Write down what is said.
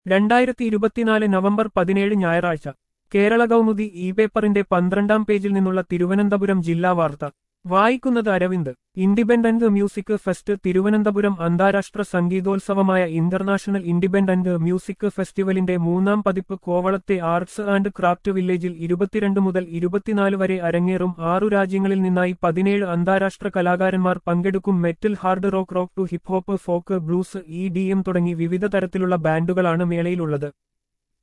രണ്ടായിരത്തി ഇരുപത്തിനാല് നവംബർ പതിനേഴ് ഞായറാഴ്ച കേരള കൗമുദി ഇ പേപ്പറിന്റെ പന്ത്രണ്ടാം പേജിൽ നിന്നുള്ള തിരുവനന്തപുരം ജില്ലാ വാർത്ത വായിക്കുന്നത് Aravind independent music fest Thiruvananthapuram അന്താരാഷ്ട്ര സംഗീതോത്സവമായ ഇന്റർനാഷണൽ ഇൻഡിപെൻഡന്റ് മ്യൂസിക് ഫെസ്റ്റിവലിന്റെ മൂന്നാം പതിപ്പ് കോവളത്തെ ആർട്സ് ആൻഡ് ക്രാഫ്റ്റ് വില്ലേജിൽ ഇരുപത്തിരണ്ട് മുതൽ ഇരുപത്തിനാല് വരെ അരങ്ങേറും ആറു രാജ്യങ്ങളിൽ നിന്നായി പതിനേഴ് അന്താരാഷ്ട്ര കലാകാരന്മാർ പങ്കെടുക്കും metal hard rock rock to hip hop folk blues E D M തുടങ്ങി വിവിധ തരത്തിലുള്ള ബാൻഡുകളാണ് മേളയിലുള്ളത്